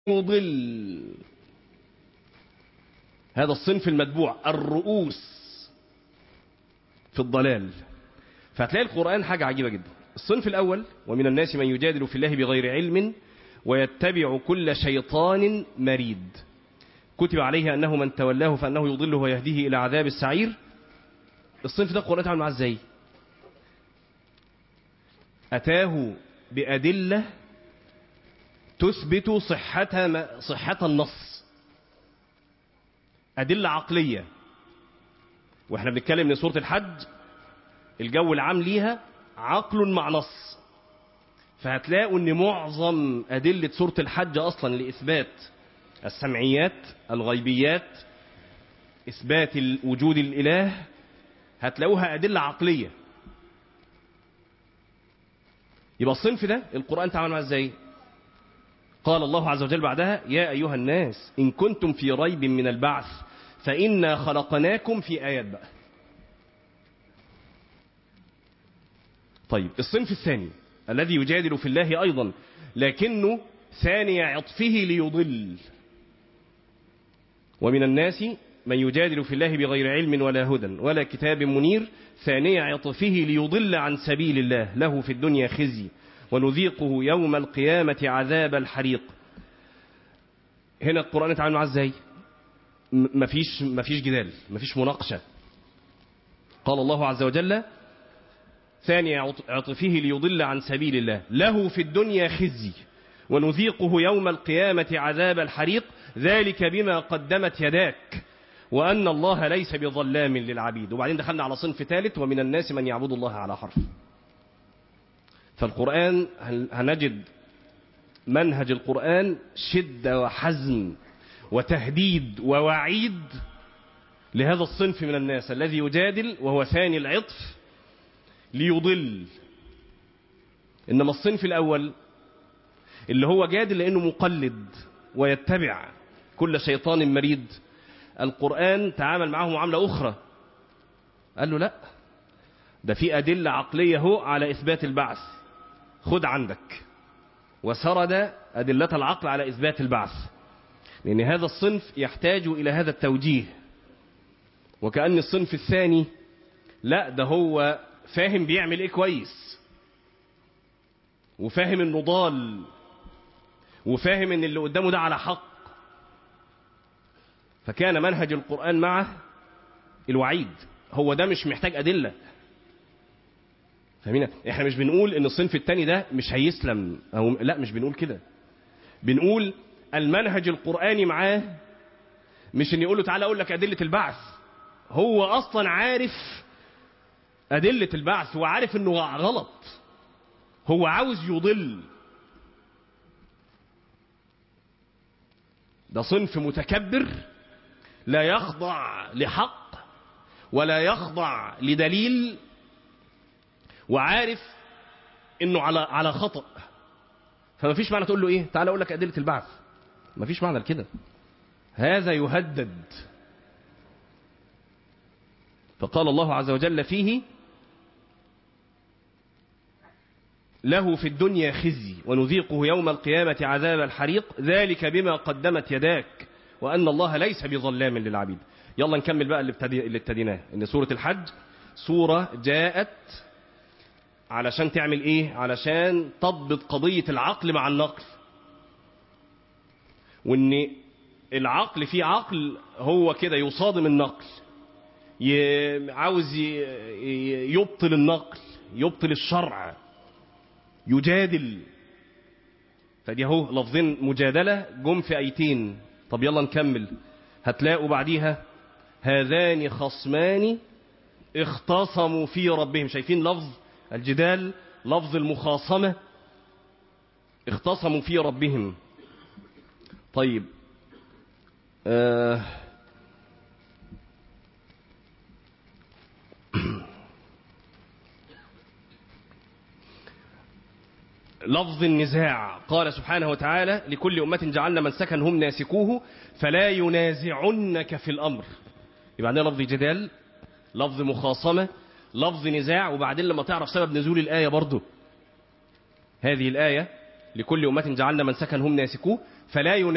يضل هذا الصنف المتبوع الرؤوس في الضلال فهتلاقي القرآن حاجة عجيبة جدا الصنف الأول ومن الناس من يجادل في الله بغير علم ويتبع كل شيطان مريد كتب عليه أنه من تولاه فأنه يضله ويهديه إلى عذاب السعير الصنف ده القرآن تعمل معاه ازاي أتاه بأدلة تثبت صحة, صحة النص أدلة عقلية واحنا بنتكلم من سورة الحج الجو العام ليها عقل مع نص فهتلاقوا ان معظم أدلة سورة الحج أصلا لإثبات السمعيات الغيبيات إثبات وجود الإله هتلاقوها أدلة عقلية يبقى الصنف ده القرآن تعمل معاه ازاي قال الله عز وجل بعدها يا أيها الناس إن كنتم في ريب من البعث فإنا خلقناكم في آيات بقى طيب الصنف الثاني الذي يجادل في الله أيضا لكنه ثاني عطفه ليضل ومن الناس من يجادل في الله بغير علم ولا هدى ولا كتاب منير ثاني عطفه ليضل عن سبيل الله له في الدنيا خزي ونذيقه يوم القيامة عذاب الحريق هنا القرآن تعالى معاه ازاي مفيش, مفيش جدال مفيش مناقشة قال الله عز وجل ثاني عطفه ليضل عن سبيل الله له في الدنيا خزي ونذيقه يوم القيامة عذاب الحريق ذلك بما قدمت يداك وأن الله ليس بظلام للعبيد وبعدين دخلنا على صنف ثالث ومن الناس من يعبد الله على حرف فالقرآن هنجد منهج القرآن شدة وحزم وتهديد ووعيد لهذا الصنف من الناس الذي يجادل وهو ثاني العطف ليضل إنما الصنف الأول اللي هو جادل لأنه مقلد ويتبع كل شيطان مريد القرآن تعامل معه معاملة أخرى قال له لا ده في أدلة عقلية هو على إثبات البعث خد عندك وسرد أدلة العقل على إثبات البعث لأن هذا الصنف يحتاج إلى هذا التوجيه وكأن الصنف الثاني لا ده هو فاهم بيعمل ايه كويس وفاهم انه ضال وفاهم ان اللي قدامه ده على حق فكان منهج القرآن معه الوعيد هو ده مش محتاج أدلة فاهمين احنا مش بنقول ان الصنف التاني ده مش هيسلم أو لا مش بنقول كده بنقول المنهج القرآني معاه مش ان يقول له تعالى اقول لك أدلة البعث هو اصلا عارف أدلة البعث وعارف انه غلط هو عاوز يضل ده صنف متكبر لا يخضع لحق ولا يخضع لدليل وعارف انه على على خطأ فما فيش معنى تقول له ايه تعال اقول لك ادله البعث ما فيش معنى لكده هذا يهدد فقال الله عز وجل فيه له في الدنيا خزي ونذيقه يوم القيامة عذاب الحريق ذلك بما قدمت يداك وأن الله ليس بظلام للعبيد يلا نكمل بقى اللي, ابتدي... اللي ابتديناه إن سورة الحج سورة جاءت علشان تعمل إيه علشان تضبط قضية العقل مع النقل وإن العقل فيه عقل هو كده يصادم النقل ي... عاوز ي... يبطل النقل يبطل الشرع يجادل فدي اهو لفظين مجادلة جم في ايتين طب يلا نكمل هتلاقوا بعديها هذان خصمان اختصموا في ربهم شايفين لفظ الجدال لفظ المخاصمة اختصموا في ربهم طيب آه لفظ النزاع قال سبحانه وتعالى لكل أمة جعلنا من سكن هم ناسكوه فلا ينازعنك في الأمر يبقى عندنا لفظ جدال لفظ مخاصمة لفظ نزاع وبعدين لما تعرف سبب نزول الآية برضه هذه الآية لكل أمة جعلنا من سكن هم ناسكوه فلا